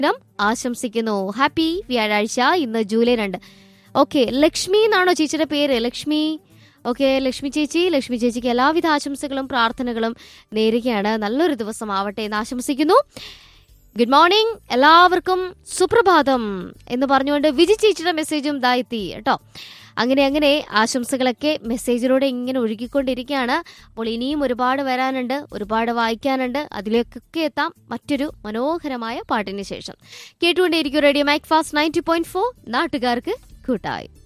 ദിനം ആശംസിക്കുന്നു ഹാപ്പി വ്യാഴാഴ്ച ഇന്ന് ജൂലൈ രണ്ട് ഓക്കെ ലക്ഷ്മി എന്നാണോ ചേച്ചിയുടെ പേര് ലക്ഷ്മി ഓക്കെ ലക്ഷ്മി ചേച്ചി ലക്ഷ്മി ചേച്ചിക്ക് എല്ലാവിധ ആശംസകളും പ്രാർത്ഥനകളും നേരുകയാണ് നല്ലൊരു ദിവസം ആവട്ടെ എന്ന് ആശംസിക്കുന്നു ഗുഡ് മോർണിംഗ് എല്ലാവർക്കും സുപ്രഭാതം എന്ന് പറഞ്ഞുകൊണ്ട് വിജി ചേച്ചിയുടെ മെസ്സേജും ഇതാ എത്തി കേട്ടോ അങ്ങനെ അങ്ങനെ ആശംസകളൊക്കെ മെസ്സേജിലൂടെ ഇങ്ങനെ ഒഴുകിക്കൊണ്ടിരിക്കുകയാണ് അപ്പോൾ ഇനിയും ഒരുപാട് വരാനുണ്ട് ഒരുപാട് വായിക്കാനുണ്ട് അതിലേക്കൊക്കെ എത്താം മറ്റൊരു മനോഹരമായ പാട്ടിന് ശേഷം കേട്ടുകൊണ്ടേയിരിക്കും radio Mac fast ninety point four നാട്ടുകാർക്ക് കൂട്ടായി